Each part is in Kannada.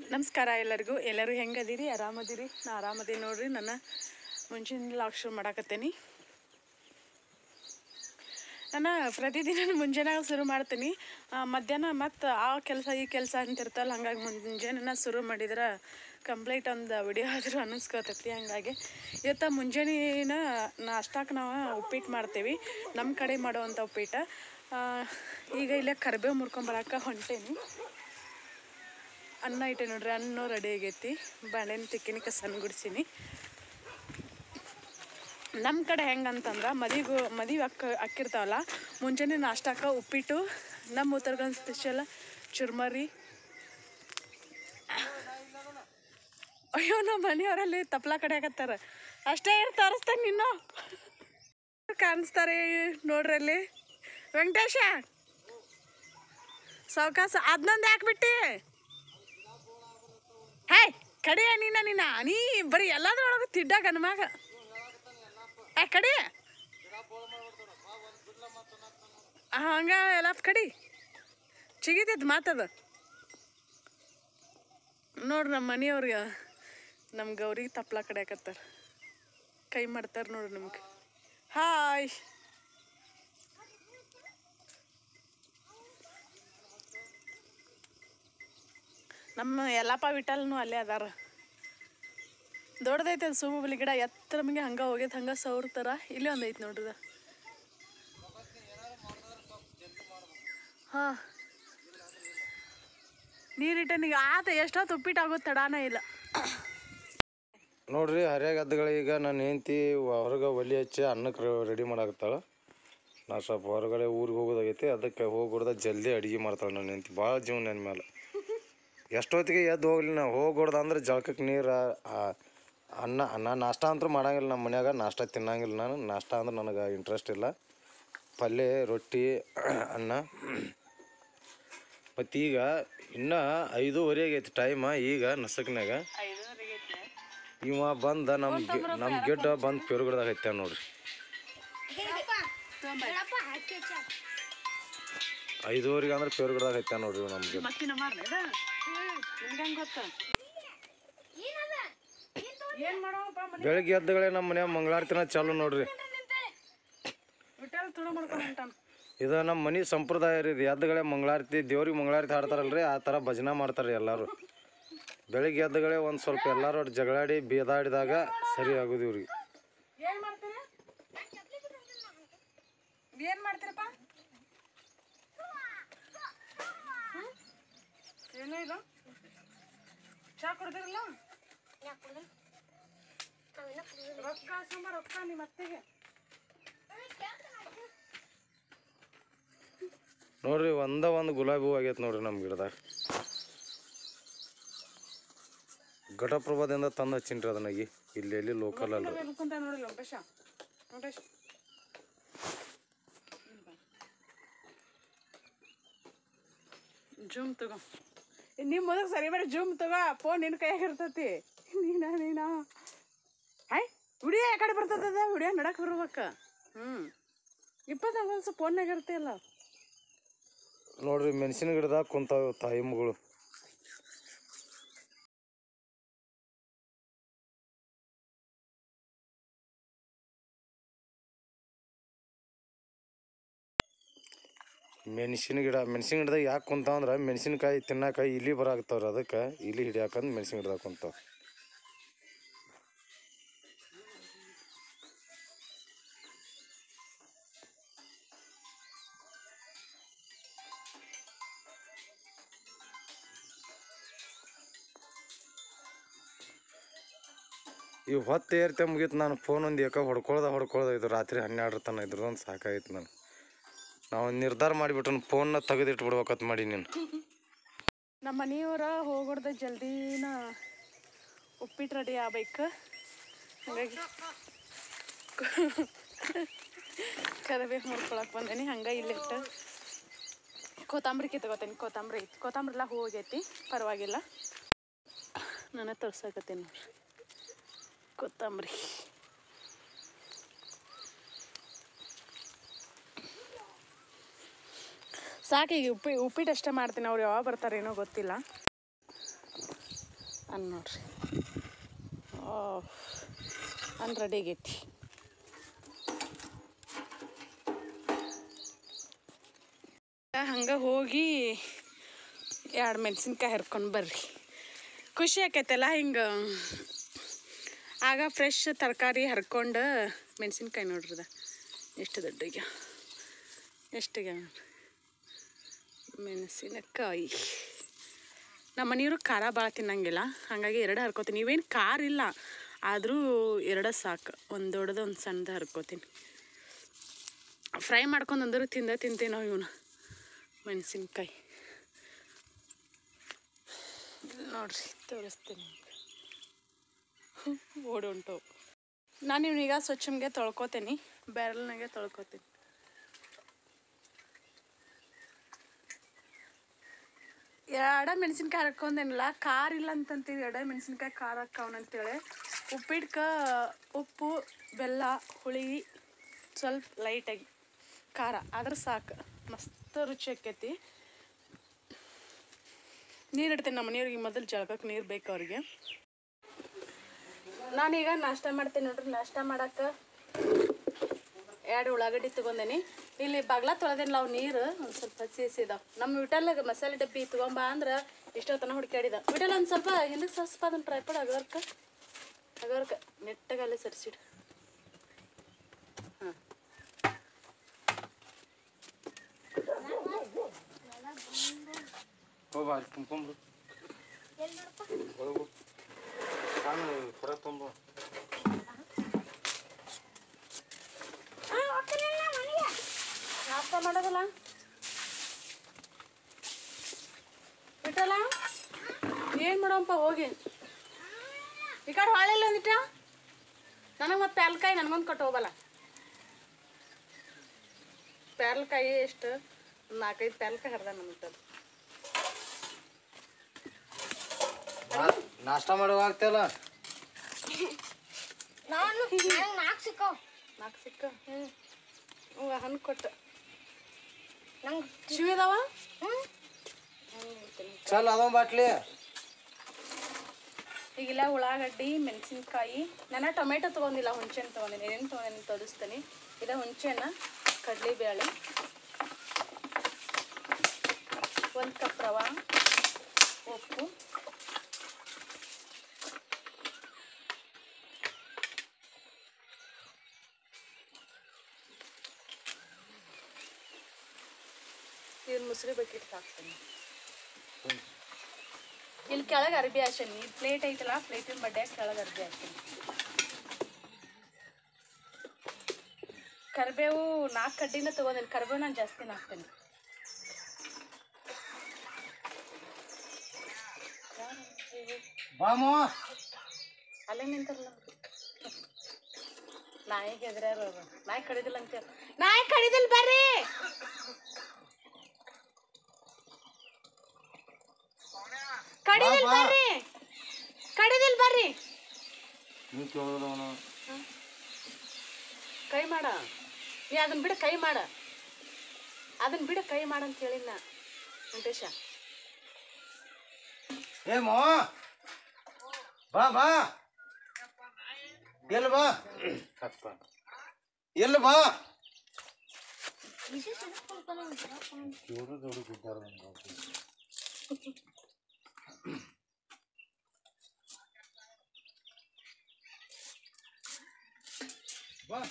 ನಮಸ್ಕಾರ ಎಲ್ಲರಿಗೂ ಎಲ್ಲರೂ ಹೆಂಗದಿರಿ ಆರಾಮದಿರಿ ನಾ ಆರಾಮದೀನಿ ನೋಡ್ರಿ ನನ್ನ ಮುಂಚಿನ ಲಾಕ್ ಶುರು ಮಾಡಾಕತ್ತೇನಿ ನಾನು ಪ್ರತಿದಿನ ಮುಂಜಾನೆ ಶುರು ಮಾಡ್ತೀನಿ ಆ, ಮಧ್ಯಾಹ್ನ ಮತ್ತು ಆ ಕೆಲಸ ಈ ಕೆಲಸ ಅಂತಿರ್ತಲ್ಲ ಹಂಗಾಗಿ ಮುಂಜಾನೆ ಶುರು ಮಾಡಿದ್ರೆ ಕಂಪ್ಲೀಟ್ ಒಂದು ವಿಡಿಯೋ ಆದರೂ ಅನ್ನಿಸ್ಕೊತೈತಿ ಹಂಗಾಗಿ ಇವತ್ತು ಮುಂಜಾನೆನ ನಾಷ್ಟಾಕ್ಕೆ ನಾವು ಉಪ್ಪಿಟ್ಟು ಮಾಡ್ತೀವಿ ನಮ್ಮ ಕಡೆ ಮಾಡೋವಂಥ ಉಪ್ಪಿಟ್ಟು ಆ, ಈಗ ಇಲ್ಲೇ ಕರಿಬೇವು ಮುರ್ಕೊಂಬರಕ್ಕೆ ಹೊಂಟೇನಿ ಅನ್ನ ಇಟ್ಟೆ ನೋಡ್ರಿ ಅನ್ನ ರೆಡಿ ಆಗೈತಿ ಬಾಳೆಹಣ್ಣು ತಿಕ್ಕಿನಿ ಕಸನ್ ಗುಡ್ಸೀನಿ ನಮ್ಮ ಕಡೆ ಹೆಂಗಂತಂದ್ರೆ ಮದಿಗೂ ಮದುವೆ ಅಕ್ಕ ಅಕ್ಕಿರ್ತಾವಲ್ಲ ಮುಂಜಾನೆ ನಾಷ್ಟಾಕ ಉಪ್ಪಿಟ್ಟು ನಮ್ಮ ಉತ್ತರ ಕನ್ನಡ ಸ್ಪೆಷಲ್ ಚುರ್ಮರಿ ಅಯ್ಯೋ ನಮ್ಮ ಮನೆಯವರಲ್ಲಿ ತಪ್ಲ ಕಡೆ ಆಗತ್ತಾರ ಅಷ್ಟೇ ಇರ್ ತೋರಿಸ್ತೇನೆ ನಿನ್ನು ಕಾಣಿಸ್ತಾರೆ ನೋಡ್ರಿ ಅಲ್ಲಿ ವೆಂಕಟೇಶ ಸಾವಕಾಸ ಅದನ್ನೊಂದು ಹಾಕ್ಬಿಟ್ಟಿ ಹೇ ಕಡಿಯ ನೀನ ನೀನ ನೀ ಬರೀ ಎಲ್ಲದ್ರೊಳಗೆ ತಿಡ್ಡ ಗನ್ಮಾಗ ಏ ಕಡಿ ಹಂಗ ಎಲ್ಲ ಕಡಿ ಚಿಗಿತೈತಿ ಮಾತದ ನೋಡ್ರಿ ನಮ್ಮ ಮನೆಯವ್ರಿಗೆ ನಮ್ಮ ಗೌರಿಗೆ ತಪ್ಲ ಕಡಿಯಾಕತ್ತಾರ ಕೈ ಮಾಡ್ತಾರ ನೋಡ್ರಿ ನಿಮ್ಗೆ ಹಾಯ್ ನಮ್ಮ ಯಲ್ಲಪ್ಪ ವಿಠಲ್ನು ಅಲ್ಲೇ ಅದಾರ ದೊಡ್ಡದೈತೆ ಅದು ಸೂಬಲಿ ಗಿಡ ಎತ್ತರ ನಮಗೆ ಹಂಗೆ ಹೋಗೈತೆ ಹಂಗೆ ಸೌರ್ತಾರ ಇಲ್ಲೇ ಒಂದು ಐತೆ ನೋಡ್ರಿ ಹಾಂ ನೀರಿಟ್ಟನಿಗೆ ಆತ ಎಷ್ಟೊತ್ತು ಉಪ್ಪಿಟ್ಟು ಆಗೋದು ತಡಾನ ಇಲ್ಲ ನೋಡ್ರಿ ಹರಿಯಾಗದ್ದಗಳಿಗೆ ನನ್ನ ಹೆಂಡತಿ ಹೊರಗೆ ಒಲಿ ಹಚ್ಚಿ ಅನ್ನಕ್ಕೆ ರೆಡಿ ಮಾಡಾಕತ್ತಾಳ ನಾ ಸ್ವಲ್ಪ ಹೊರಗಡೆ ಊರಿಗೆ ಹೋಗೋದಾಗೈತಿ ಅದಕ್ಕೆ ಹೋಗ್ಬಿಡ್ದ ಜಲ್ದಿ ಅಡುಗೆ ಮಾಡ್ತಾಳೆ ನನ್ನ ಹೆಂಡತಿ ಭಾಳ ಜೀವನ ನನ್ನ ಮೇಲೆ ಎಷ್ಟೊತ್ತಿಗೆ ಎದ್ದು ಹೋಗ್ಲಿ ನಾ ಹೋಗ್ಬಿಡ್ದ ಅಂದ್ರೆ ಜಳಕಕ್ಕೆ ನೀರು ಅನ್ನ ನಾ ನಾಷ್ಟ ಅಂತೂ ಮಾಡಂಗಿಲ್ಲ ನಮ್ಮ ಮನ್ಯಾಗ ನಾಷ್ಟ ತಿನ್ನಂಗಿಲ್ಲ ನಾನು ನಾಷ್ಟ ಅಂದ್ರೆ ನನಗೆ ಇಂಟ್ರೆಸ್ಟ್ ಇಲ್ಲ ಪಲ್ಯ ರೊಟ್ಟಿ ಅನ್ನ ಮತ್ತು ಈಗ ಇನ್ನೂ ಐದೂವರೆ ಆಗೈತಿ ಟೈಮ ಈಗ ನಸಕ್ನಾಗ ಇವ ಬಂದ ನಮ್ಮ ನಮ್ಮ ಗಿಡ್ಡ ಬಂದು ಪೆರುಗಡ್ದಾಗ ಐತೆ ನೋಡ್ರಿ ಐದುವರೆಗೆ ಅಂದ್ರೆ ಪೆರುಗಡ್ದಾಗ ಐತೆ ನೋಡ್ರಿ ಇವ ನಮ್ಮ ಗಿಡ್ಡ ಮತ್ತಿನ ಮಾರ್ನ ಇದ ನಿಮ್ಗೆ ಹೆಂಗೆ ಗೊತ್ತ ಏನು ಮಾಡೋಪ್ಪ ಮನೆ ಬೆಳಗ್ಗೆ ಎದ್ದಗಳೇ ನಮ್ಮ ಮನ್ಯಾಗ ಮಂಗಳಾರತಿನ ಚಾಲು ನೋಡ್ರಿ ವಿಠಲ್ ತುಳು ಮಾಡ್ಕೊಂಡು ಹೊಂಟಾನ ಇದು ನಮ್ಮ ಮನೆ ಸಂಪ್ರದಾಯ ರೀ ಇದು ಎದ್ದಗಳೇ ಮಂಗಳಾರತಿ ದೇವ್ರಿಗೆ ಮಂಗಳಾರತಿ ಹಾಡ್ತಾರಲ್ರಿ ಆ ಥರ ಭಜನೆ ಮಾಡ್ತಾರೆ ಎಲ್ಲರೂ ಬೆಳಿಗ್ಗೆ ಎದ್ದಗಳೇ ಒಂದು ಸ್ವಲ್ಪ ಎಲ್ಲರೂ ಒಟ್ಟು ಜಗಳಾಡಿ ಬೇದಾಡಿದಾಗ ಸರಿ ಆಗೋದು ಇವ್ರಿಗೆ ಏನು ಮಾಡ್ತೀರಿ ಏನು ಮಾಡ್ತೀರಪ್ಪ ಹ್ಮ್? ಏನೂ ಇಲ್ಲ ಚಾ ಕುಡ್ದಿರಲ್ಲ ರೊಕ್ಕ ಸಂಬ ರೊಕ್ಕ ನಿಮ್ಮ ಅತ್ತೆಗೆ ನೋಡ್ರಿ ಒಂದ ಒಂದು ಗುಲಾಬಿ ಹೂ ಆಗೈತೆ ನೋಡ್ರಿ ನಮ್ಮ ಗಿಡದಾಗ ಘಟಪ್ರಭಾದಿಂದ ತಂದು ಹಚ್ಚಿನ್ರಿ ಅದನ್ನಾಗಿ ಇಲ್ಲಿ ಎಲ್ಲಿ ಲೋಕಲ್ ಅಲ್ರಿ ಕುಂತ ನೋಡಿ ಲಂಕೇಶ ಲಂಕೇಶ ಜೂಮ್ ತಗೋ ನಿಮ್ಮ ಮೊದಲು ಸರಿ ಬೇಡ ಜೂಮ್ ತಗೋ ಫೋನ್ ನಿನ್ನ ಕೈಯಾಗ ಇರ್ತೈತಿ ನೀನ ನೀನ ಹಾಯ್ ವಿಡಿಯೋ ಯಾವ ಕಡೆ ಬರ್ತದ ವಿಡಿಯೋ ನಡಕ್ ಬರ್ಬೇಕ ಹ್ಞೂ ಇಪ್ಪತ್ತು ಒಂದು ಫೋನ್ನಾಗ ಇರ್ತಿಯಲ್ಲ ನೋಡ್ರಿ ಮೆಣಸಿನ ಗಿಡದಾಗ ಕುಂತಾವ ತಾಯಿ ಮಗಳು ಮೆಣಸಿನ ಗಿಡ ಮೆಣಸಿನ ಗಿಡದಾಗ ಯಾಕೆ ಕುಂತಾವ ಅಂದ್ರೆ ಮೆಣಸಿನಕಾಯಿ ತಿನ್ನಾಕ ಇಲಿ ಬರಾಕತ್ತವ್ರಿ ಅದಕ್ಕೆ ಇಲಿ ಹಿಡಿಯಾಕಂದ್ ಮೆಣಸಿನ ಗಿಡದಾಗ ಕುಂತಾವ ಈ ಹೊತ್ತು ಏರ್ತೆ ಮುಗೀತು ನಾನು ಫೋನ್ ಒಂದು ಏಕ ಹೊಡ್ಕೊಳ್ದ ಹೊಡ್ಕೊಳ್ದ ಇದು ರಾತ್ರಿ ಹನ್ನೆರಡರ ತನಕ ಇದ್ರದೊಂದು ಸಾಕಾಯ್ತು ನಾನು ನಾವು ಒಂದು ನಿರ್ಧಾರ ಮಾಡಿಬಿಟ್ಟು ಫೋನ್ನ ತೆಗೆದಿಟ್ಟು ಬಿಡ್ಬೇಕತ್ ಮಾಡಿ ನೀನು ನಮ್ಮ ಮನೆಯವರ ಹೋಗೋಡ್ದ ಜಲ್ದಿನ ಉಪ್ಪಿಟ್ಟು ರೆಡಿ ಆಗ್ಬೇಕು ಹಾಗಾಗಿ ಕರಿಬೇವು ಮುರ್ಕೊಳಕ್ಕೆ ಬಂದೇನಿ ಹಂಗೆ ಇಲ್ಲಿಟ್ಟು ಕೊತ್ತಂಬರಿ ಕಿತ್ಕೋತೀನಿ ಕೊತ್ತಂಬರಿ ಐತಿ ಕೊತ್ತಂಬರಿ ಎಲ್ಲ ಹೋಗೈತಿ ಪರವಾಗಿಲ್ಲ ನಾನು ತರ್ಸಕತ್ತೀನಿ ನೋಡ್ರಿ ಕೊತ್ತಂಬರಿ ಸಾಕು ಈಗ ಉಪ್ಪಿ ಉಪ್ಪಿಟ್ಟು ಅಷ್ಟೇ ಮಾಡ್ತೀನಿ ಅವ್ರು ಯಾವಾಗ ಬರ್ತಾರೇನೋ ಗೊತ್ತಿಲ್ಲ ಅನ್ ನೋಡ್ರಿ ಅನ್ ರೆಡಿ ಆಗೈತಿ ಹಂಗೆ ಹೋಗಿ ಎರಡು ಮೆಣಸಿನ್ಕಾಯಿ ಹರ್ಕೊಂಡು ಬರ್ರಿ ಖುಷಿ ಆಕೈತಲ್ಲ ಹಿಂಗೆ ಆಗ ಫ್ರೆಶ್ ತರಕಾರಿ ಹರ್ಕೊಂಡು ಮೆಣಸಿನ್ಕಾಯಿ ನೋಡ್ರಿ ಅದ ಎಷ್ಟು ದೊಡ್ಡಗೆ ಎಷ್ಟಿಗೆ ಮೆಣಸಿನಕಾಯಿ ನಮ್ಮ ಮನೆಯವರು ಖಾರ ಭಾಳ ತಿನ್ನಂಗಿಲ್ಲ ಹಾಗಾಗಿ ಎರಡು ಹರ್ಕೋತೀನಿ ನೀವೇನು ಖಾರ ಇಲ್ಲ ಆದರೂ ಎರಡು ಸಾಕು ಒಂದು ದೊಡ್ಡದು ಒಂದು ಸಣ್ಣದು ಹರ್ಕೋತೀನಿ ಫ್ರೈ ಮಾಡ್ಕೊಂಡು ಅಂದ್ರೆ ತಿಂದ ತಿಂತೀವಿ ನಾವು ಇವನು ಮೆಣಸಿನ್ಕಾಯಿ ನೋಡ್ರಿ ತೋರಿಸ್ತೀನಿ ಓಡಿ ಉಂಟು ನಾನು ಇವನೀಗ ಸ್ವಚ್ಛಮ್ಗೆ ತೊಳ್ಕೊತೀನಿ ಬ್ಯಾರಲ್ನಾಗೆ ತೊಳ್ಕೊತೀನಿ ಎಡ ಮೆಣಸಿನ್ಕಾಯಿ ಹರ್ಕೊಂಡೇನಿಲ್ಲ ಖಾರ ಇಲ್ಲ ಅಂತಂತೀವಿ ಎಡ ಮೆಣಸಿನ್ಕಾಯಿ ಖಾರ ಹಾಕವನಂತೇಳಿ ಉಪ್ಪಿಟ್ಕ ಉಪ್ಪು ಬೆಲ್ಲ ಹುಳಿ ಸ್ವಲ್ಪ ಲೈಟಾಗಿ ಖಾರ ಆದ್ರೆ ಸಾಕು ಮಸ್ತ್ ರುಚಿ ಆಕೈತಿ ನೀರು ಇಡ್ತೇನೆ ನಮ್ಮ ಮನೆಯವ್ರಿಗೆ ಮೊದಲು ಜಳಕಕ್ಕೆ ನೀರು ಬೇಕು ಅವ್ರಿಗೆ ನಾನೀಗ ನಾಷ್ಟ ಮಾಡ್ತೇನೆ ನೋಡ್ರಿ ನಾಷ್ಟ ಮಾಡಕ್ಕೆ ಎರಡು ಉಳ್ಳಾಗಡ್ಡಿ ತಗೊಂಡೇನಿ ಇಲ್ಲಿ ಬಾಗ್ಲ ತೊಳೆದೇನಿಲ್ಲ ಅವು ನೀರು ಒಂದು ಸ್ವಲ್ಪ ಹಸಿ ಹಸಿ ಇದಾವೆ ನಮ್ಮ ವಿಟಲ್ಗೆ ಮಸಾಲೆ ಡಬ್ಬಿ ತಗೊಂಬ ಅಂದ್ರೆ ಇಷ್ಟೊತ್ತನ ಹುಡುಕಾಡಿದ ವಿಟಲ್ ಒಂದು ಸ್ವಲ್ಪ ಹಿಂದಕ್ಕೆ ಸ್ವಲ್ಪ ಅದನ್ನು ಟ್ರೈ ಪಡ್ ಅಗರ್ಕ ಅಗರ್ಕ ನೆಟ್ಟಗೆ ಅಲ್ಲೇ ಸರಿಸಿಡು ಹಾಂ ಹೋಗ ಅಲ್ಲಿ ತುಂಬ್ಕೊಂಬ್ರು ಒಳಗು ನಾನು ಹೊರಗೆ ತುಂಬ ನಾಷ್ಟ ಮಾಡೋದಲ್ಲ ಬಿಟ್ಟಲ್ಲ ಏನು ಮಾಡೋಣಪ್ಪ ಹೋಗಿ ಈ ಕಡೆ ಹೊಳೆಲ್ಲ ಒಂದಿಟ್ಟ ನನಗೆ ಮತ್ತೆ ಪ್ಯಾಲ್ಕಾಯಿ ನನಗೊಂದು ಕೊಟ್ಟು ಹೋಗಲ್ಲ ಪ್ಯಾಲ್ಕಾಯಿ ಎಷ್ಟು ಒಂದು ನಾಲ್ಕೈದು ಪ್ಯಾಲ್ಕಾಯಿ ಹರಿದ ನಮಗೆ ನಾಷ್ಟ ಮಾಡುವ ಆಗ್ತಿಲ್ಲ ನಾನು ನನಗೆ ನಾಲ್ಕು ಸಿಕ್ಕಾವ ನಾಲ್ಕು ಸಿಕ್ಕ ಹ್ಞೂ ಹಣ್ಣು ಕೊಟ್ಟು ನಂಗೆ ಶಿವ ಇದಾವ ಹ್ಞೂ ಚಲ್ ಅದೊಂದು ಬಾಟ್ಲಿ ಈಗಿಲ್ಲ ಉಳ್ಳಾಗಡ್ಡಿ ಮೆಣಸಿನ್ಕಾಯಿ ನಾನು ಟೊಮೆಟೊ ತೊಗೊಂಡಿಲ್ಲ ಹುಣಸೆಹಣ್ಣು ತೊಗೊಂಡಿನಿ ಏನೇನು ತೊಗೊಂಡಿನಿ ತೋರಿಸ್ತೀನಿ ಇದು ಹುಣಸೆಹಣ್ಣ ಕಡಲೆಬೇಳೆ ಒಂದು ಕಪ್ ರವೆ ಉಪ್ಪು ಇದನ್ನ ಮುಸ್ರಿ ಬಕೆಟ್ ಹಾಕ್ತೀನಿ ಇಲ್ಲಿ ಕೆಳಗೆ ಅರ್ಬಿ ಹಾಕ್ತೀನಿ ಈ ಪ್ಲೇಟ್ ಐತಲ್ಲ ಪ್ಲೇಟಿನ ಬಡ್ಡ್ಯಾಗ ಕೆಳಗೆ ಅರ್ಬಿ ಹಾಕ್ತೀನಿ ಕರಿಬೇವು ನಾಲ್ಕು ಕಡ್ಡಿನ ತೊಗೊಂಡಿನಿ ಕರಿಬೇವು ನಾನು ಜಾಸ್ತಿ ಹಾಕ್ತೀನಿ ಬಾಮು ಅಲ್ಲೇ ನಿಂತಾರಲ್ಲ ನಾಯಿಗೆ ಎದುರ್ಯಾರ ಅವ್ರು ನಾಯಿ ಕಡಿದಿಲ್ಲ ಅಂತ ನಾಯಿ ಕಡಿದಿಲ್ಲ ಬರ್ರಿ ಕಡಿದಿಲ್ಲ ಬಾ, ಬಾ. ಬರ್ರಿ ಕಡಿದಿಲ್ಲ ಬರ್ರಿ ನೀ ಕೇಳೋದವನು ಕೈ ಮಾಡ ನೀ ಅದನ್ನ ಬಿಡ ಕೈ ಮಾಡ ಅದನ್ನ ಬಿಡ ಕೈ ಮಾಡ ಅಂತ ಹೇಳಿನ ವೆಂಕಟೇಶ ಏ ಮೋ ಬಾ ಬಾ ಎಲ್ಲಿ ಬಾ ಅಪ್ಪ ಎಲ್ಲಿ ಬಾ ಇವರು ದೊಡ್ಡ ಬಿದ್ದಾರ ಬಾ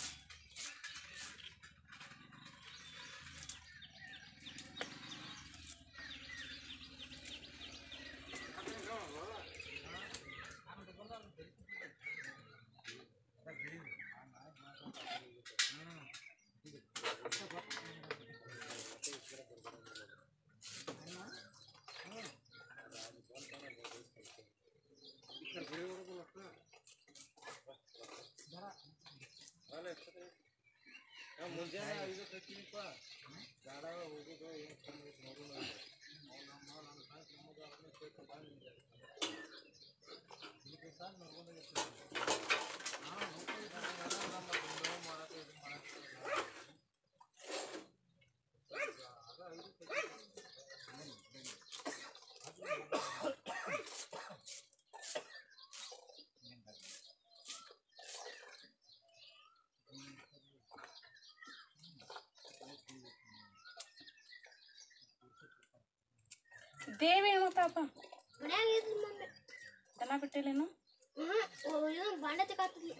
ದೇವಿ ಏನಪ್ಪ ಮನ್ಯಾಗ ಇದ್ರಿ ಮಮ್ಮಿ ದನ ಬಿಟ್ಟಿಲ್ಲೇನು ಹ್ಞೂ ಇದು ಬಾಂಡೆ ತೆಗಾತಿದ್ಲಿ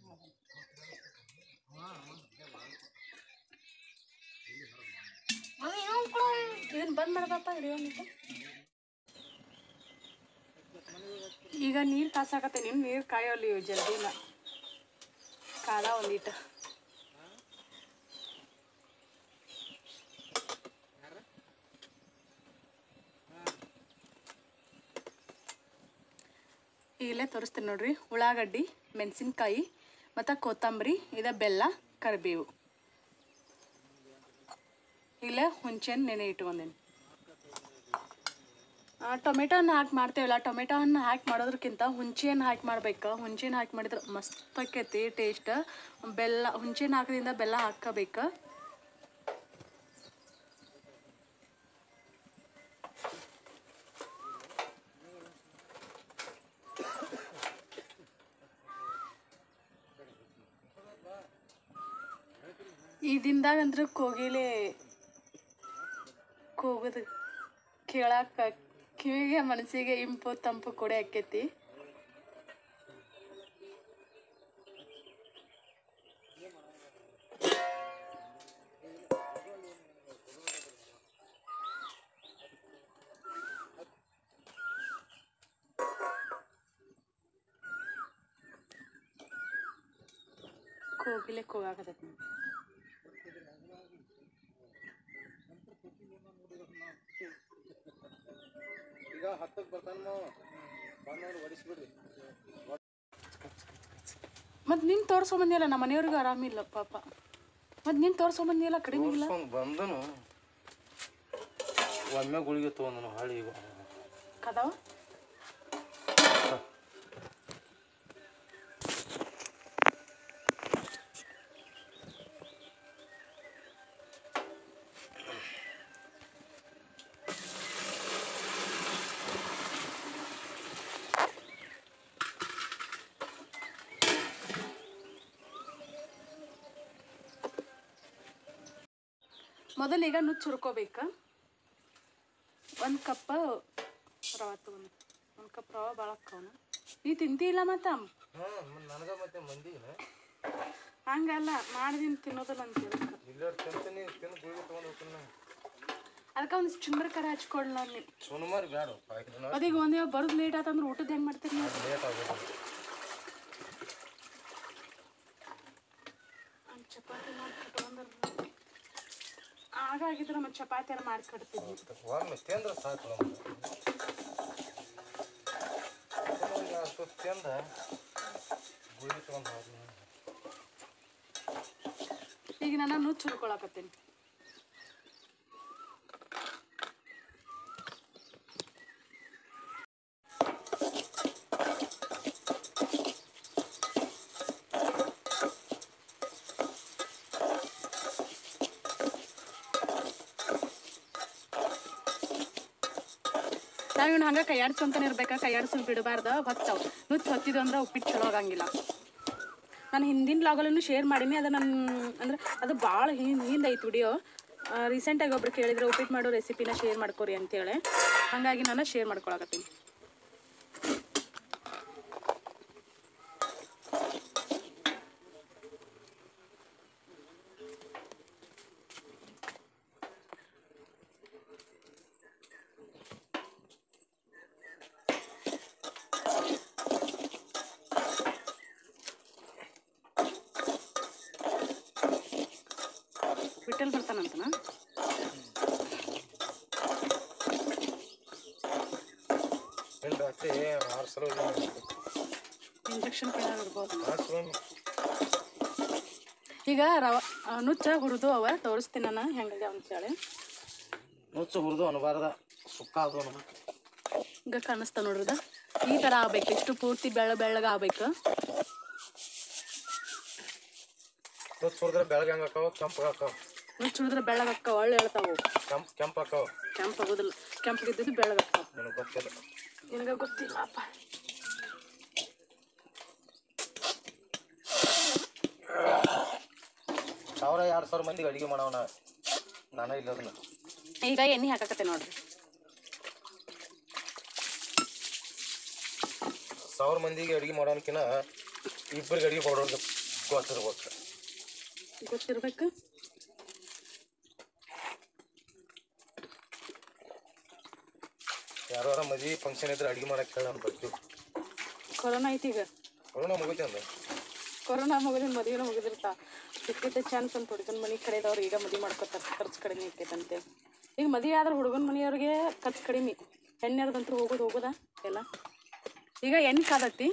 ಮಮ್ಮಿ ಇನ್ನೊಂದು ಕೊಡು ಇದನ್ನ ಬಂದ್ ಮಾಡ್ದಪ್ಪ ಹಿಡಿಯೋನಿಟ್ಟು ಈಗ ನೀರು ಕಾಸಾಕತ್ತೆ ನೀನು ನೀರು ಕಾಯೋಲಿ ಇವು ಜಲ್ದಿನ ಕಾಲ ಒಂದಿಟ್ಟು ಈಗಲೇ ತೋರಿಸ್ತೀನಿ ನೋಡ್ರಿ ಉಳ್ಳಾಗಡ್ಡಿ ಮೆಣಸಿನ್ಕಾಯಿ ಮತ್ತು ಕೊತ್ತಂಬರಿ ಇದ ಬೆಲ್ಲ ಕರಿಬೇವು ಇಲ್ಲೇ ಹುಂಚೆನ್ ನೆನೆ ಇಟ್ಕೊಂಡೇನಿ ಟೊಮೆಟೊ ಹಣ್ಣು ಹಾಕಿ ಮಾಡ್ತೇವಲ್ಲ ಟೊಮೆಟೊ ಹಣ್ಣು ಹಾಕಿ ಮಾಡೋದ್ರಕ್ಕಿಂತ ಹುಂಚೆ ಹಣ್ಣು ಹಾಕಿ ಮಾಡ್ಬೇಕು ಹುಂಚೆ ಹಣ್ಣು ಹಾಕಿ ಮಾಡಿದ್ರೆ ಮಸ್ತ್ ಆಕೈತಿ ಟೇಸ್ಟ್ ಬೆಲ್ಲ ಹುಂಚೆ ಹಣ್ಣು ಹಾಕೋದ್ರಿಂದ ಬೆಲ್ಲ ಹಾಕೋಬೇಕು ಈ ದಿನದಾಗ ಅಂದ್ರೆ ಕೋಗಿಲೆ ಕೂಗುದು ಕೇಳಾಕ ಕಿವಿಗೆ ಮನಸ್ಸಿಗೆ ಇಂಪು ತಂಪು ಕೊಡೆ ಆಕೈತಿ ಕೋಗಿಲೆ ಕೂಗಾಕತೈತಿ ನೋಡಿ. ಈಗ ಹತ್ತಕ್ಕೆ ಬರ್ತಾನ ಬಂದವ್ರು ಹೊಡಿಸ್ಬಿಡ್ರಿ ಮತ್ ನೀನ್ ತೋರ್ಸ್ಕೊಂಬಂದಿಯಲ್ಲ ನಮ್ಮ ಮನೆಯವ್ರಿಗೂ ಆರಾಮಿಲ್ಲ ಪಾಪ ಮತ್ ನೀನ್ ತೋರ್ಸ್ಕೊಂಬಂದಿಯಲ್ಲ ಕಡಿಮೆ ಇಲ್ಲ ತೋರ್ಸ್ಕೊಂಡ್ ಬಂದನು ಒಮ್ಮೆ ಗುಳಿಗೆ ತೊಗೊಂದನು ಹಳಿ ಕದಾವ ಮೊದಲೀಗ ನುಚ್ಚು ಹುರ್ಕೋಬೇಕು ಒಂದು ಕಪ್ ರವೆ ತಗೊಂಡು ಒಂದು ಕಪ್ ರವೆ ಭಾಳ ಅಕ್ಕವನ ನೀ ತಿಂತಿಲ್ಲ ಮತ್ತ ಹಾಂ ನನಗ ಮತ್ತೆ ಮಂದಿಗೆ ಹಂಗಲ್ಲ ಮಾಡಿದೀನಿ ತಿನ್ನೋದಿಲ್ಲ ಅಂತ ಹೇಳ್ತಾರೆ ಇಲ್ಲ ತಿಂತೀನಿ ತಿಂದು ಗುಳಿಗೆ ತೊಗೊಂಡು ಹೋಗ್ತೀನಿ ಅದಕ್ಕೆ ಒಂದು ಚುಂಬ್ರ ಕರ ಹಚ್ಕೊಳ್ಳ ನೀ ಸುಮಾರು ಬೇಡ ಪಾಯ್ಕಿನ ಅದೀಗ ಒಂದೇ ಬರೋದು ಲೇಟ್ ಆತಂದ್ರೆ ಊಟದ ಹೆಂಗೆ ಮಾಡ್ತೀರಿ ನೀವು ಲೇಟ್ ಆಗೋದು ಒಂದ್ ಚಪಾತಿ ಮಾಡಿ ಕಟ್ಕೊಂಡ್ರೆ ಆಗ ಆಗಿದ್ರೆ ಮತ್ತೆ ಚಪಾತಿಯನ್ನ ಮಾಡಿ ಕಟ್ತಿದ್ವಿ ಒಮ್ಮೆ ತಿಂದ್ರೆ ಸಾಕು ನಮ್ಗೆ ಅಷ್ಟು ತಿಂದ ಗುಳಿಗೆ ತೊಗೊಂಡು ಹೋದ್ನಿ ಈಗ ನಾನು ನುಚ್ಚು ಹುರ್ಕೊಳಕತ್ತೀನಿ ನಾವು ಇವ್ನ ಹಂಗೆ ಕೈಯಾಡ್ಸ್ಕೊಂತಾನೆ ಇರ್ಬೇಕಾ ಕೈಯಾಡ್ಸ್ಕೊಂಡ್ ಬಿಡಬಾರ್ದು ಹೊತ್ತಾವ ನುಚ್ಚು ಹೊತ್ತಿದ್ದು ಅಂದ್ರೆ ಉಪ್ಪಿಟ್ಟು ಚಲೋ ಆಗಂಗಿಲ್ಲ ನಾನು ಹಿಂದಿನ ಲಾಗಲ್ಲೂ ಶೇರ್ ಮಾಡೀನಿ ಅದು ನನ್ನ ಅಂದ್ರೆ ಅದು ಭಾಳ ಹಿಂದೆ ಹಿಂದೆ ಐತೆ ವಿಡಿಯೋ ರೀಸೆಂಟಾಗಿ ಒಬ್ರು ಕೇಳಿದ್ರು ಉಪ್ಪಿಟ್ಟು ಮಾಡೋ ರೆಸಿಪಿನ ಶೇರ್ ಮಾಡ್ಕೊರಿ ಅಂತೇಳಿ ಹಾಗಾಗಿ ನಾನು ಶೇರ್ ಮಾಡ್ಕೊಳಕತ್ತೀನಿ ಬಿಟ್ಟಲ್ಲಿ ಬರ್ತಾನಂತನ ಇಲ್ಲ ಅತ್ತೆ ಆರು ಸಲ ಇಂಜೆಕ್ಷನ್ ಏನಾದ್ರು ಇರ್ಬೋದು ಆರು ಸಲ ಈಗ ರವ ಆ, ನುಚ್ಚ ಹುರಿದು ಅವ ತೋರಿಸ್ತೀನಿ ನಾನು ಹೆಂಗಾಗ್ಯಾವ ಅಂತೇಳಿ ನುಚ್ಚು ಹುರಿದು ಅನ್ಬಾರ್ದ ಸುಕ್ಕ ಅದು ಅನ್ಬೇಕು ಈಗ ಕಾಣಿಸ್ತಾ ನೋಡ್ರದ ಈ ಥರ ಆಗ್ಬೇಕು ಎಷ್ಟು ಪೂರ್ತಿ ಬೆಳ್ಳ ಬೆಳ್ಳಗ ಆಗ್ಬೇಕು ನುಚ್ಚು ಹುರಿದ್ರೆ ಬೆಳಗ್ಗೆ ಹಂಗೆ ಹಾಕಾವ ಕೆಂಪು ಹಾಕಾವ ನುಚ್ಚು ಹುರಿದ್ರೆ ಬೆಳ್ಳಗಕ್ಕ ಒಳ್ಳೆ ಹೇಳ್ತಾವು ಕೆಂಪು ಕೆಂಪು ಹಾಕಾವ ಕೆಂಪು ಆಗೋದಿಲ್ಲ ಕೆಂಪಗಿದ್ದು ಬೆಳ್ಳಗಕ್ಕಾವ ನನಗೆ ಗೊತ್ತಿಲ್ಲ ನಿನಗೆ ಗೊತ್ತಿಲ್ಲಪ್ಪ ಸಾವಿರ ಎರಡು ಸಾವಿರ ಮಂದಿಗೆ ಅಡುಗೆ ಮಾಡವನ ನಾನು ಇಲ್ಲ ಅದನ್ನ ಈಗ ಎಣ್ಣೆ ಹಾಕಕತ್ತೆ ನೋಡ್ರಿ ಸಾವಿರ ಮಂದಿಗೆ ಅಡುಗೆ ಮಾಡೋನ್ಕಿನ ಇಬ್ಬರಿಗೆ ಅಡುಗೆ ಮಾಡೋದು ಗೊತ್ತಿರ್ಬೇಕು ಗೊತ್ತಿರ್ಬೇಕು ಯಾರ ಮದುವೆ ಫಂಕ್ಷನ್ ಇದ್ರೆ ಅಡುಗೆ ಮಾಡಕ್ಕೆ ಹೇಳ ಬರ್ತೀವಿ ಕೊರೋನಾ ಐತಿ ಈಗ ಕೊರೋನಾ ಮುಗಿತಿ ಅಂದ ಕೊರೋನಾ ಮುಗಿದಿನ ಮದುವೆನೂ ಮುಗಿದಿರ್ತಾ ಸಿಕ್ಕಿದ್ದ ಚಾನ್ಸ್ ಅಂತ ಹುಡುಗನ ಮನೆ ಕಡೆದವ್ರು ಈಗ ಮದುವೆ ಮಾಡ್ಕೊತಾರೆ ಖರ್ಚು ಕಡಿಮೆ ಆಕೈತಂತೆ ಈಗ ಮದುವೆ ಆದ್ರೆ ಹುಡುಗನ ಮನೆಯವ್ರಿಗೆ ಖರ್ಚು ಕಡಿಮೆ ಹೆಣ್ಣರ್ದಂತೂ ಹೋಗೋದು ಹೋಗೋದ ಎಲ್ಲ ಈಗ ಎಣ್ಣೆ ಕಾದತ್ತಿ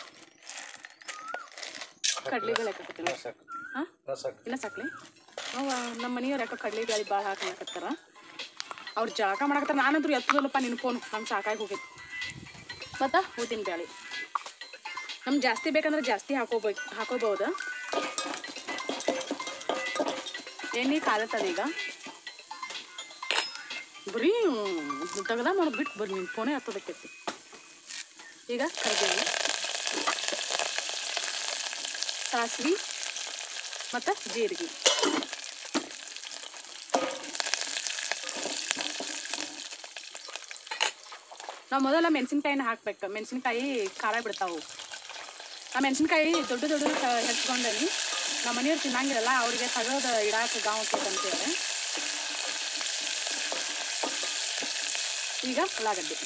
ಕಡ್ಲಿ ಬೇಳೆ ಹಾಕತ್ತಿಲ್ಲ ಸಾಕು ಹಾಂ ಸಾಕು ಇಲ್ಲ ಸಾಕ್ಲಿ ಅವ ನಮ್ಮ ಮನೆಯವ್ರು ಯಾಕೋ ಕಡ್ಲಿ ಬೇಳೆ ಭಾಳ ಹಾಕಕತ್ತಾರ ಅವ್ರು ಜಾಗ ಮಾಡಕತ್ತಾರ ನಾನಂತೂ ಎತ್ತದಲ್ಲಪ್ಪ ನಿನ್ನ ಫೋನ್ ನಂಗೆ ಸಾಕಾಗಿ ಹೋಗಿತ್ತು ಮತ್ತು ಊದಿನ ಬ್ಯಾಳಿ ನಮ್ಗೆ ಜಾಸ್ತಿ ಬೇಕಂದ್ರೆ ಜಾಸ್ತಿ ಹಾಕೋಬೇಕು ಹಾಕೋಬಹುದು ಎಣ್ಣೆ ಕಾಲತ್ತದ ಈಗ ಬರೀ ತೆಗ್ದ ಮಾಡೋದು ಬಿಟ್ಟು ಬರ್ರಿ ನಿನ್ನ ಫೋನೇ ಹತ್ತೋದಕ್ಕೈತಿ ಈಗ ಕರಿಬೇವು ಸಾಸಿವೆ ಮತ್ತು ಜೀರಿಗೆ ನಾವು ಮೊದಲ ಮೆಣಸಿನ್ಕಾಯಿನ ಹಾಕ್ಬೇಕು ಮೆಣಸಿನ್ಕಾಯಿ ಖಾರ ಬಿಡ್ತಾವು ಆ ಮೆಣಸಿನ್ಕಾಯಿ ದೊಡ್ಡ ದೊಡ್ಡ ಹೆಚ್ಕೊಂಡಲ್ಲಿ ನಮ್ಮ ಮನೆಯವ್ರು ತಿನ್ನಂಗಿರಲ್ಲ ಅವ್ರಿಗೆ ತಗೋದು ಇಡಾಕ ಗಾಂವ್ ಆಕೈತೆ ಅಂತೇಳಿ ಈಗ ಉಳ್ಳಾಗಡ್ಡಿ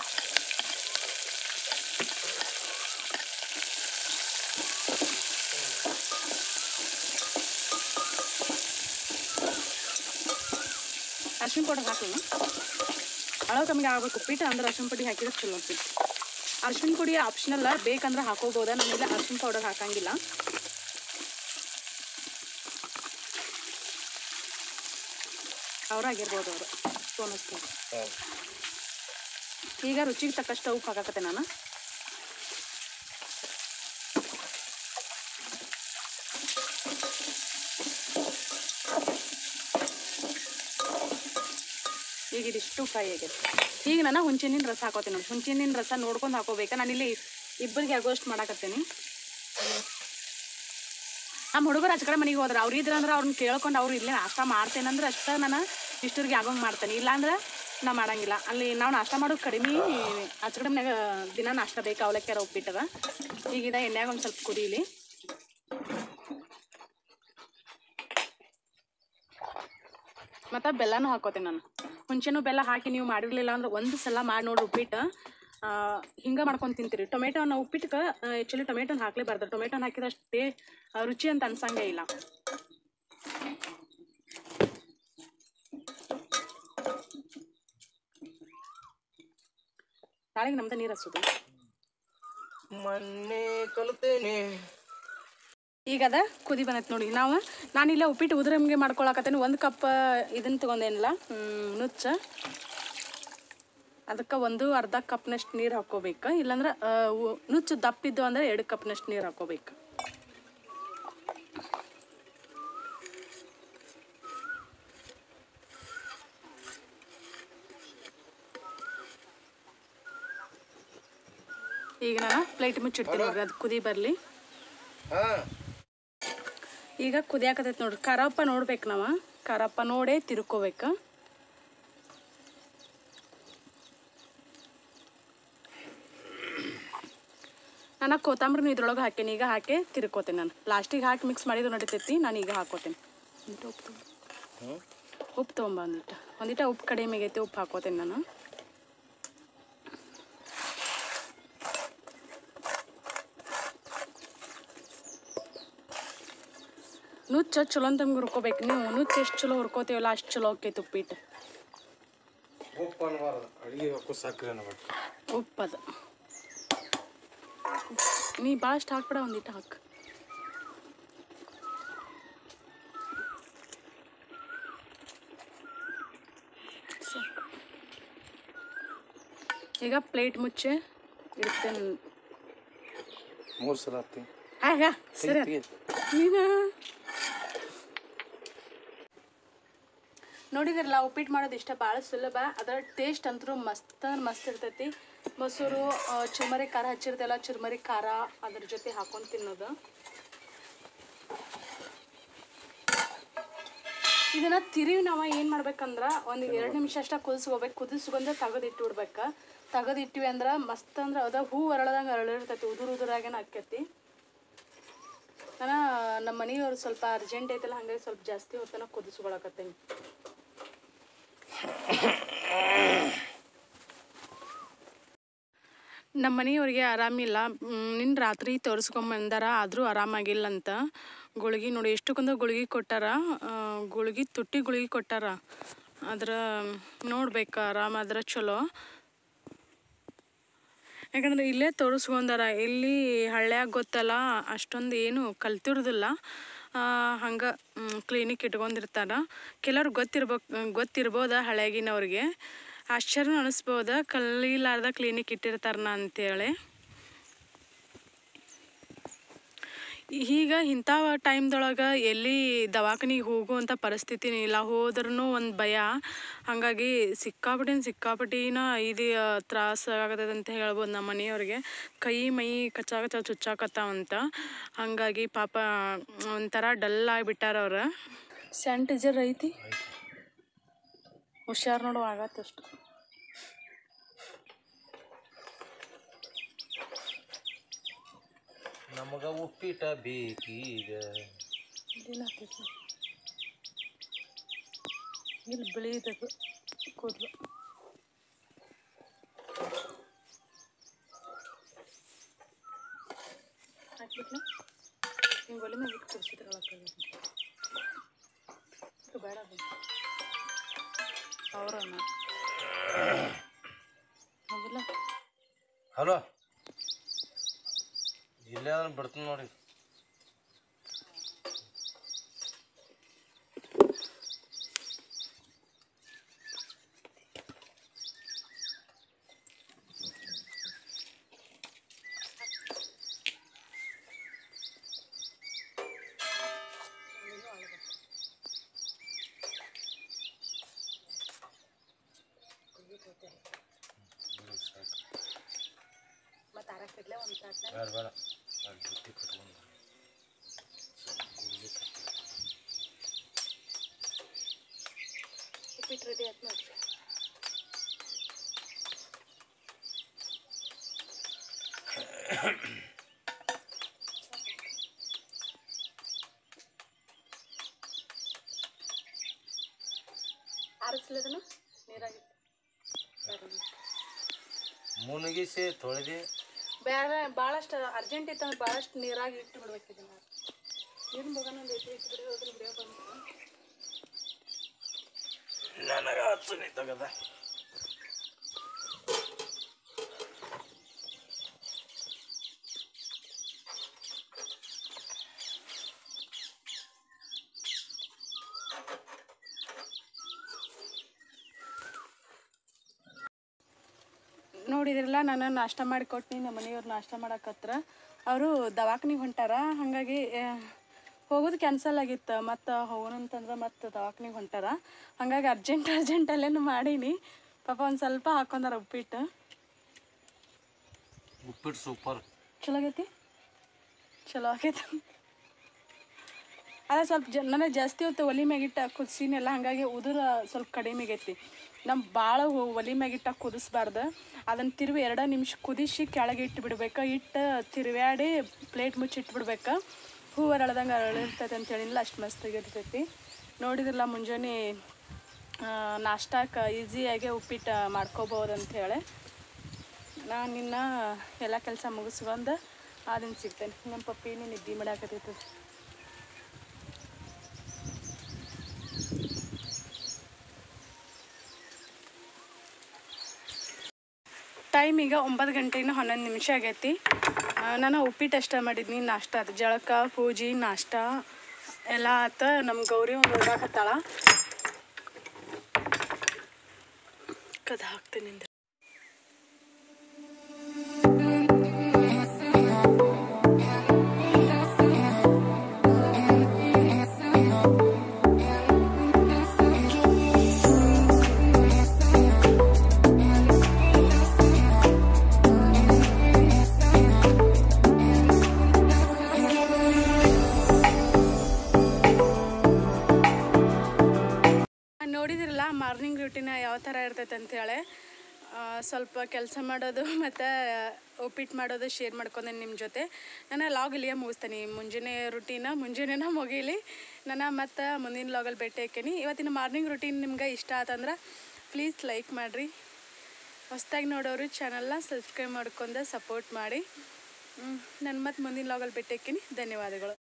ಅರ್ಶಿಣ ಪೌಡರ್ ಹಾಕೋಣ ಅಳವ ಕಮ್ಮಿಗೆ ಆಗ್ಬೇಕು ಉಪ್ಪಿಟ್ಟು ಅಂದ್ರೆ ಅರ್ಶಿಣ ಪುಡಿ ಹಾಕಿದ್ರೆ ಚಲೋ ಉಪ್ಪಿಟ್ಟು ಅರ್ಶಿಣ ಪುಡಿ ಆಪ್ಷನಲ್ಲ ಬೇಕಂದ್ರೆ ಹಾಕೋಬೋದ ನಮ್ಮೆಲ್ಲ ಅರ್ಶಿಣ ಪೌಡರ್ ಹಾಕಂಗಿಲ್ಲ ಅವ್ರಾಗಿರ್ಬೋದು ಅವರು ಸೋನಸ್ತಾರೆ ಹಾಂ ಈಗ ರುಚಿಗೆ ತಕ್ಕಷ್ಟು ಉಪ್ಪು ಹಾಕಕತ್ತೆ ನಾನು ಈಗ ಇದಿಷ್ಟು ಫ್ರೈ ಆಗೈತೆ ಈಗ ನಾನು ಹುಂಚಿನಿನ ರಸ ಹಾಕೋತೀನಿ ನೋಡಿ ಹುಂಚಿನಿನ ರಸ ನೋಡ್ಕೊಂಡು ಹಾಕೋಬೇಕಾ ನಾನಿಲ್ಲಿ ಇಬ್ಬರಿಗೆ ಆಗೋಷ್ಟು ಮಾಡಾಕತ್ತೀನಿ ನಮ್ಮ ಹುಡುಗರು ಆಚೆ ಕಡೆ ಮನೆಗೆ ಹೋದ್ರೆ ಅವ್ರು ಇದ್ರಂದ್ರೆ ಅವ್ರನ್ನ ಕೇಳ್ಕೊಂಡು ಅವ್ರು ಇಲ್ಲೇ ನಾಷ್ಟ ಮಾಡ್ತೇನಂದ್ರೆ ಅಷ್ಟೇ ನಾನು ಇಷ್ಟರಿಗೆ ಆಗೋಂಗೆ ಮಾಡ್ತೇನೆ ಇಲ್ಲಾಂದ್ರೆ ನಾ ಮಾಡಂಗಿಲ್ಲ ಅಲ್ಲಿ ನಾವು ನಾಷ್ಟ ಮಾಡೋದು ಕಡಿಮೆ ಆಚೆ ಕಡೆ ಮನ್ಯಾಗ ದಿನ ನಾಷ್ಟ ಬೇಕು ಅವಲಕ್ಕಿಯಾರ ಉಪ್ಪಿಟ್ಟದ ಈಗ ಇದ ಎಣ್ಣೆಯಾಗ ಒಂದು ಸ್ವಲ್ಪ ಕುದೀಲಿ ಮತ್ತು ಬೆಲ್ಲನೂ ಹಾಕೋತೀನಿ ನಾನು ಮುಂಚೆನೂ ಬೆಲ್ಲ ಹಾಕಿ ನೀವು ಮಾಡಿರಲಿಲ್ಲ ಅಂದ್ರೆ ಒಂದು ಸಲ ಮಾಡಿ ನೋಡ್ರಿ ಉಪ್ಪಿಟ್ಟು ಹಿಂಗೆ ಮಾಡ್ಕೊಂಡು ತಿಂತೀರಿ ಟೊಮೆಟೊನ ಉಪ್ಪಿಟ್ಟಕ್ಕೆ ಆ್ಯಕ್ಚುಲಿ ಟೊಮೆಟೊನ ಹಾಕ್ಲೇಬಾರ್ದು ಟೊಮೆಟೊನ ಹಾಕಿದಷ್ಟೇ ಆ, ರುಚಿ ಅಂತ ಅನ್ಸಂಗೇ ಇಲ್ಲ ನಾಳೆಗೆ ನಮ್ದು ನೀರು ಹಸೋದು ಮೊನ್ನೆ ಕಲ್ತೇನೆ ಈಗ ಅದ ಕುದಿ ಬಂದೈತೆ ನೋಡಿ ನಾವು ನಾನಿಲ್ಲ ಉಪ್ಪಿಟ್ಟು ಉದುರಮ್ಗೆ ಮಾಡ್ಕೊಳಕತ್ತೇನೆ ಒಂದು ಕಪ್ ಇದನ್ನ ತೊಗೊಂಡೇನಿಲ್ಲ ನುಚ್ಚ ಅದಕ್ಕೆ ಒಂದು ಅರ್ಧ ಕಪ್ನಷ್ಟು ನೀರು ಹಾಕ್ಕೋಬೇಕು ಇಲ್ಲಾಂದ್ರೆ ಆ, ಉ- ನುಚ್ಚು ದಪ್ಪಿದ್ದು ಅಂದ್ರೆ ಎರಡು ಕಪ್ನಷ್ಟು ನೀರು ಹಾಕ್ಕೋಬೇಕು ಈಗ ನಾನು ಪ್ಲೇಟ್ ಮುಚ್ಚಿಡ್ತೀನಿ ನೋಡ್ರಿ ಅದು ಕುದಿ ಬರಲಿ ಹಾಂ ಈಗ ಕುದಿಯಾಕತೈತಿ ನೋಡ್ರಿ ಖಾರಪ್ಪ ನೋಡ್ಬೇಕು ನಾವು ಖಾರಪ್ಪ ನೋಡೇ ತಿರ್ಕೋಬೇಕು ನಾನು ಕೊತ್ತಂಬರಿನ ಇದ್ರೊಳಗೆ ಹಾಕೀನಿ ಈಗ ಹಾಕಿ ತಿರ್ಕೋತೀನಿ ನಾನು ಲಾಸ್ಟಿಗೆ ಹಾಕಿ ಮಿಕ್ಸ್ ಮಾಡಿದ್ರು ನಡಿತೈತಿ ನಾನು ಈಗ ಹಾಕೋತೀನಿ ಒಂದಿಟ್ಟು ಉಪ್ಪು ತಗೊಂಡು ಉಪ್ಪು ತೊಗೊಂಬ ಒಂದಿಟ್ಟು ಒಂದಿಟ ಉಪ್ಪು ಕಡಿಮೆ ಆಗೈತಿ ಉಪ್ಪು ಹಾಕೋತೀನಿ ನಾನು ನುಚ್ಚ ಚಲೋ ಅಂತ ನಮ್ಗೆ ಹುರ್ಕೋಬೇಕು ನೀವು ನುಚ್ಚು ಎಷ್ಟು ಚಲೋ ಹುರ್ಕೋತೀವಲ್ಲ ಅಷ್ಟು ಚಲೋ ಆಕೈತಿ ಉಪ್ಪಿಟ್ಟು ಉಪ್ಪು ಅನ್ಬಾರ್ದು ಅಡುಗೆ ಹಾಕೋ ಸಕ್ಕರೆ ಅನ್ಬೇಕು ಉಪ್ಪದು ನೀ ಭಾಳಷ್ಟು ಹಾಕ್ಬೇಡ ಒಂದಿಟ್ಟು ಹಾಕು ಸಾಕು. ಈಗ ಪ್ಲೇಟ್ ಮುಚ್ಚೆ ಇಡ್ತೇನೆ ಮೂರು ಸಲ ಹತ್ತಿ ಆಗ ಸರಿ ತೆಗಿ. ನೀನು ನೋಡಿದ್ರಲ್ಲ ಉಪ್ಪಿಟ್ಟು ಮಾಡೋದು ಇಷ್ಟ ಭಾಳ ಸುಲಭ ಅದರ ಟೇಸ್ಟ್ ಅಂತೂ ಮಸ್ತ್ ಅಂದ್ರೆ ಮಸ್ತ್ ಇರ್ತೈತಿ ಮೊಸರು ಆ, ಚುರ್ಮರಿ ಖಾರ ಹಚ್ಚಿರ್ತಲ್ಲ ಚುರ್ಮರಿ ಖಾರ ಅದ್ರ ಜೊತೆ ಹಾಕೊಂಡು ತಿನ್ನೋದು ಇದನ್ನ ತಿರುವಿ ನಾವು ಏನು ಮಾಡ್ಬೇಕಂದ್ರೆ ಒಂದು ಎರಡು ನಿಮಿಷ ಅಷ್ಟ ಕುದಿಸ್ಕೋಬೇಕು ಕುದಿಸ್ಕೊಂಡ್ರೆ ತೆಗೆದು ಇಟ್ಬಿಡ್ಬೇಕು ತೆಗೆದು ಇಟ್ಟಿವಿ ಅಂದ್ರೆ ಮಸ್ತ್ ಅಂದ್ರೆ ಅದ ಹೂ ಅರಳದಂಗೆ ಅರಳಿರ್ತೈತಿ ಉದುರು ಉದುರಾಗೇನ ಆಕ್ಕೈತಿ ನಾನು ನಮ್ಮ ಮನೆಯವ್ರು ಸ್ವಲ್ಪ ಅರ್ಜೆಂಟ್ ಐತಲ್ಲ ಹಾಗಾಗಿ ಸ್ವಲ್ಪ ಜಾಸ್ತಿ ಹೊತ್ತನ ಕುದಿಸ್ಕೊಳಕತ್ತೀನಿ ನಮ್ಮ ಮನೆಯವ್ರಿಗೆ ಆರಾಮಿಲ್ಲ ನಿನ್ನ ರಾತ್ರಿ ತೋರಿಸ್ಕೊಂಬಂದಾರ ಆದರೂ ಆರಾಮಾಗಿಲ್ಲ ಅಂತ ಗುಳಿಗೆ ನೋಡಿ ಎಷ್ಟಕ್ಕೊಂದು ಗುಳಿಗೆ ಕೊಟ್ಟಾರ ಆ, ಗುಳಿಗೆ ತುಟ್ಟಿ ಗುಳಿಗೆ ಕೊಟ್ಟಾರ ಅದ್ರ ನೋಡ್ಬೇಕು ಆರಾಮಾದ್ರೆ ಚಲೋ ಯಾಕಂದ್ರೆ ಇಲ್ಲೇ ತೋರಿಸ್ಕೊಂಡಾರ ಇಲ್ಲಿ ಹಳ್ಳ್ಯಾಗ ಗೊತ್ತಲ್ಲ ಅಷ್ಟೊಂದು ಏನು ಕಲ್ತಿರೋದಿಲ್ಲ ಹಂಗೆ ಕ್ಲಿನಿಕ್ ಇಟ್ಕೊಂಡಿರ್ತಾರ ಕೆಲವ್ರು ಗೊತ್ತಿರ್ಬೇಕು ಗೊತ್ತಿರ್ಬೋದ ಹಳ್ಯಾಗಿನವ್ರಿಗೆ ಆಶ್ಚರ್ಯ ಅನಿಸ್ಬೋದ ಕಲೀಲಾರ್ದ ಕ್ಲಿನಿಕ್ ಇಟ್ಟಿರ್ತಾರನ ಅಂತೇಳಿ ಈಗ ಇಂಥ ಟೈಮ್ದೊಳಗೆ ಎಲ್ಲಿ ದವಾಖಾನಿಗೆ ಹೋಗುವಂಥ ಪರಿಸ್ಥಿತಿನೇ ಇಲ್ಲ ಹೋದ್ರೂ ಒಂದು ಭಯ ಹಾಗಾಗಿ ಸಿಕ್ಕಾಪಟ್ಟಿನ ಸಿಕ್ಕಾಪಟ್ಟಿನ ಇದು ತ್ರಾಸ ಆಗತದೆ ಅಂತ ಹೇಳ್ಬೋದು ನಮ್ಮ ಮನೆಯವ್ರಿಗೆ ಕೈ ಮೈ ಕಚ್ಚಾಕತ್ತ ಚುಚ್ಚಾಕತ್ತಾವಂತ ಹಾಗಾಗಿ ಪಾಪ ಒಂಥರ ಡಲ್ ಆಗಿಬಿಟ್ಟಾರ ಅವ್ರು ಸ್ಯಾನಿಟೈಸರ್ ಐತಿ ಹುಷಾರು ನೋಡು ಆಗತ್ತಷ್ಟು ನಮಗ ಉಪ್ಪಿಟ ಬೇಕೀಗ ಇದೇನಾಗ್ತೈತಿ ಇಲ್ಲಿ ಬಿಳಿದದು ಕೂದಲು ಹಾಕ್ಬಿಟ್ಲ ಹಿಂಗೆ ಒಲೆ ಮೇಲೆ ಬಿಟ್ಟು ಕುಡಿಸಿದ್ರೊಳಗೆ ಬೇಡ ಅವ್ರನ್ನ ಹೌದಲ್ಲ ಹಲೋ ಇಲ್ಲೇ ಅದನ್ನ ಬಿಡ್ತೀನಿ ನೋಡಿ ಮತ್ತು ಅರಕಿಡ್ಲೆ ಒಂದು ತಾಟ್ನ ಬೇಡ ಬೇಡ ಅಲ್ಲಿ ಬುಟ್ಟಿ ಕಟ್ಕೊಂಡು ಉಪ್ಪಿಟ್ಟು ರೆಡಿ ಆಯ್ತು ನೋಡ್ರಿ ಆರಿಸ್ಲಿದನು ನೀರಾಗಿತ್ತು ಮುನುಗಿಸಿ ತೊಳೆದಿ ಬೇರೆ ಭಾಳಷ್ಟು ಅರ್ಜೆಂಟ್ ಇತ್ತಂದ್ರೆ ಭಾಳಷ್ಟು ನೀರಾಗಿ ಇಟ್ಟು ಬಿಡ್ಬೇಕು ಇದನ್ನ ನೀರಿನ ಬಗನ ಒಂದು ಐತಿ ಇಟ್ಟು ಬಿಡಿ ಹೋದ್ರೆ ಬಿಡಿಯೋ ಬಂತು ನನಗ ಹಚ್ಚನಿ ತಗದ ನೋಡಿದ್ರಲ್ಲ ನಾನು ನಾಷ್ಟ ಮಾಡಿ ಕೊಟ್ಟು ನಮ್ಮ ಮನೆಯವ್ರು ನಾಷ್ಟ ಮಾಡಕತ್ರ ಅವರು ದವಾಖಾನಿಗೆ ಹೊಂಟಾರ ಹಾಗಾಗಿ ಆ, ಹೋಗೋದು ಕ್ಯಾನ್ಸಲ್ ಆಗಿತ್ತು ಮತ್ತು ಹೋಗೋಣಂತಂದ್ರೆ ಮತ್ತು ದವಾಖಾನಿಗೆ ಹೊಂಟಾರ ಹಾಗಾಗಿ ಅರ್ಜೆಂಟ್ ಅರ್ಜೆಂಟಲ್ಲೇನು ಮಾಡೀನಿ ಪಾಪ ಒಂದು ಸ್ವಲ್ಪ ಹಾಕೊಂಡಾರ ಉಪ್ಪಿಟ್ಟು ಉಪ್ಪಿಟ್ಟು ಸೂಪರ್ ಚಲೋ ಆಗೈತಿ ಚಲೋ ಆಗೈತಿ ಅದೇ ಸ್ವಲ್ಪ ಜ ನನಗೆ ಜಾಸ್ತಿ ಹೊತ್ತು ಒಲಿ ಮ್ಯಾಗಿಟ್ಟ ಕುದಿಸಿನೆಲ್ಲ ಹಾಗಾಗಿ ಉದುರು ಸ್ವಲ್ಪ ಕಡಿಮೆ ಆಗೈತಿ ನಮ್ಮ ಭಾಳ ಒಲಿ ಮ್ಯಾಗಿಟ್ಟ ಕುದಿಸ್ಬಾರ್ದು ಅದನ್ನು ತಿರುವಿ ಎರಡು ನಿಮಿಷ ಕುದಿಸಿ ಕೆಳಗೆ ಇಟ್ಟು ಬಿಡ್ಬೇಕು ಇಟ್ಟು ತಿರುವ್ಯಾಡಿ ಪ್ಲೇಟ್ ಮುಚ್ಚಿ ಇಟ್ಬಿಡ್ಬೇಕು ಹೂವು ಅರಳ್ದಂಗೆ ಅರಳಿರ್ತೈತೆ ಅಂತ ಹೇಳಿಲ್ಲ ಅಷ್ಟು ಮಸ್ತಾಗಿರ್ತೈತಿ ನೋಡಿದ್ರಲ್ಲ ಮುಂಜಾನೆ ನಾಷ್ಟಾಕ್ಕೆ ಈಸಿಯಾಗಿ ಉಪ್ಪಿಟ್ಟು ಮಾಡ್ಕೋಬೋದು ಅಂಥೇಳಿ ನಾನು ನಿನ್ನ ಎಲ್ಲ ಕೆಲಸ ಮುಗಿಸ್ಕೊಂಡು ಆದಿನ ಸಿಗ್ತೇನೆ ನಮ್ಮ ಪಪ್ಪಿನೂ ನಿದ್ದೆ ಮಾಡಾಕತ್ತೈತಿ ಟೈಮ್ ಈಗ ಒಂಬತ್ತು ಗಂಟೆಯಿಂದ ಹನ್ನೊಂದು ನಿಮಿಷ ಆಗೈತಿ ಆ, ನಾನು ಉಪ್ಪಿಟ್ಟು ಅಷ್ಟ ಮಾಡಿದ್ನಿ ನಾಷ್ಟ ಅದು ಜಳಕ ಪೂಜೆ ನಾಷ್ಟ ಎಲ್ಲ ಆತ ನಮ್ಮ ಗೌರಿ ಒಂದು ಓಡಾಕತ್ತಾಳ ಕದ ಹಾಕ್ತೀನಿ ನಿಂದ್ರಿ. ರುಟೀನ ಯಾವ ಥರ ಇರ್ತೈತೆ ಅಂತೇಳಿ ಆ, ಸ್ವಲ್ಪ ಕೆಲಸ ಮಾಡೋದು ಮತ್ತು ಉಪ್ಪಿಟ್ಟು ಮಾಡೋದು ಶೇರ್ ಮಾಡ್ಕೊಂಡೆ ನಿಮ್ಮ ಜೊತೆ ನಾನು ಲಾಗ್ ಇಲ್ಲಿಯೇ ಮುಗಿಸ್ತೀನಿ ಮುಂಜಾನೆ ರುಟೀನ ಮುಂಜಾನೆನ ಮುಗೀಲಿ ನಾನು ಮತ್ತು ಮುಂದಿನ ಲಾಗಲ್ಲಿ ಭೇಟಿ ಹಾಕೀನಿ ಇವತ್ತಿನ ಮಾರ್ನಿಂಗ್ ರುಟೀನ್ ನಿಮ್ಗೆ ಇಷ್ಟ ಆತಂದ್ರೆ ಪ್ಲೀಸ್ ಲೈಕ್ ಮಾಡಿರಿ ಹೊಸ್ದಾಗಿ ನೋಡೋರು ಚಾನಲ್ನ ಸಬ್ಸ್ಕ್ರೈಬ್ ಮಾಡ್ಕೊಂಡು ಸಪೋರ್ಟ್ ಮಾಡಿ ನಾನು ಮತ್ತೆ ಮುಂದಿನ ಲಾಗಲ್ಲಿ ಭೇಟಿ ಹಾಕೀನಿ ಧನ್ಯವಾದಗಳು